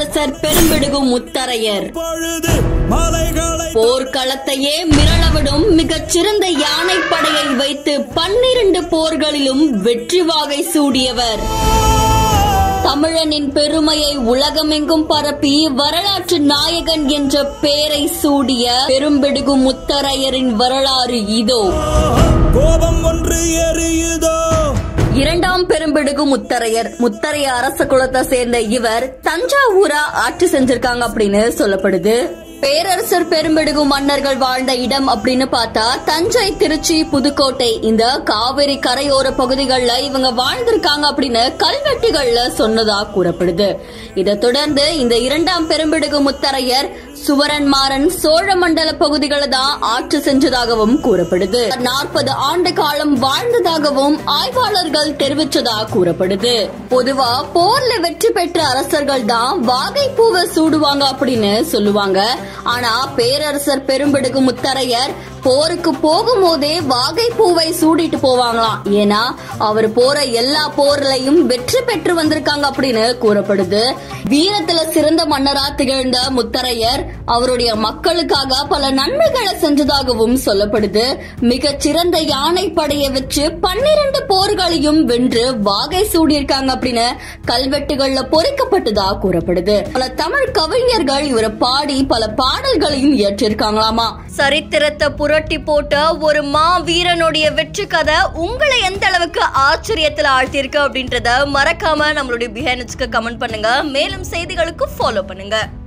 பேரரசர் பெரும்பிடுகு முத்தரையர் பொழுது மலைகளை போர்க்களத்தையே மிரளவிடும் மிகச் சிறந்த யானைப்படையை வைத்து பன்னிரண்டு போர்களிலும் வெற்றி வாகை சூடியவர் தமிழனின் பெருமையை உலகமெங்கும் பரப்பி வரலாற்று நாயகன் என்ற பெயரை சூடிய பெரும்பிடுகு முத்தரையரின் வரலாறு இதோ கோபம் ஒன்று எரியுதோ இரண்டாம் பெரும்பிடுகு முத்தரையர் முத்தரைய அரச குலத்தை சேர்ந்த இவர் தஞ்சாவூரா ஆட்சி செஞ்சிருக்காங்க அப்படின்னு சொல்லப்படுது பேரரசர் பெரும்பிடுகு மன்னர்கள் வாழ்ந்த இடம் அப்படின்னு பார்த்தா தஞ்சை திருச்சி புதுக்கோட்டை இந்த காவிரி கரையோர பகுதிகள்ல இவங்க வாழ்ந்திருக்காங்க அப்படின்னு கல்வெட்டுகள்ல சொன்னதா கூறப்படுது இதை தொடர்ந்து இந்த இரண்டாம் பெரும்பிடுகு முத்தரையர் சுவரன்மாறன் சோழ மண்டல பகுதிகளை தான் ஆட்சி செஞ்சதாகவும் கூறப்படுது நாற்பது ஆண்டு காலம் வாழ்ந்ததாகவும் ஆய்வாளர்கள் தெரிவிச்சதா கூறப்படுது பொதுவா போர்ல வெற்றி பெற்ற அரசர்கள் தான் வாகை பூவை சூடுவாங்க அப்படின்னு சொல்லுவாங்க ஆனா பேரரசர் பெரும்பிடுகு முத்தரையர் போருக்கு போகும்போதே வாகை பூவை சூடிட்டு போவாங்களாம் ஏன்னா அவர் போற எல்லா போர்லயும் வெற்றி பெற்று வந்திருக்காங்க அப்படின்னு கூறப்படுது வீரத்துல சிறந்த மன்னரா திகழ்ந்த முத்தரையர் அவருடைய மக்களுக்காக பல நன்மைகளை செஞ்சதாகவும் சொல்லப்படுது மிகச் சிறந்த யானை படையை வச்சு பன்னிரண்டு போர்களையும் வென்று வாகை சூடியிருக்காங்க அப்படின்னு கல்வெட்டுகள்ல பொறிக்கப்பட்டதா கூறப்படுது பல தமிழ் கவிஞர்கள் இவரை பாடி பல பாடல்களையும் இயற்றிருக்காங்களாமா சரித்திரத்தை புரட்டி போட்ட ஒரு மா வீரனுடைய வெற்றி கதை உங்களை எந்த அளவுக்கு ஆச்சரியத்துல ஆழ்த்தியிருக்கு அப்படின்றத மறக்காம நம்மளுடைய பிஹேனட்ஸ்க்கு கமெண்ட் பண்ணுங்க மேலும் செய்திகளுக்கு ஃபாலோ பண்ணுங்க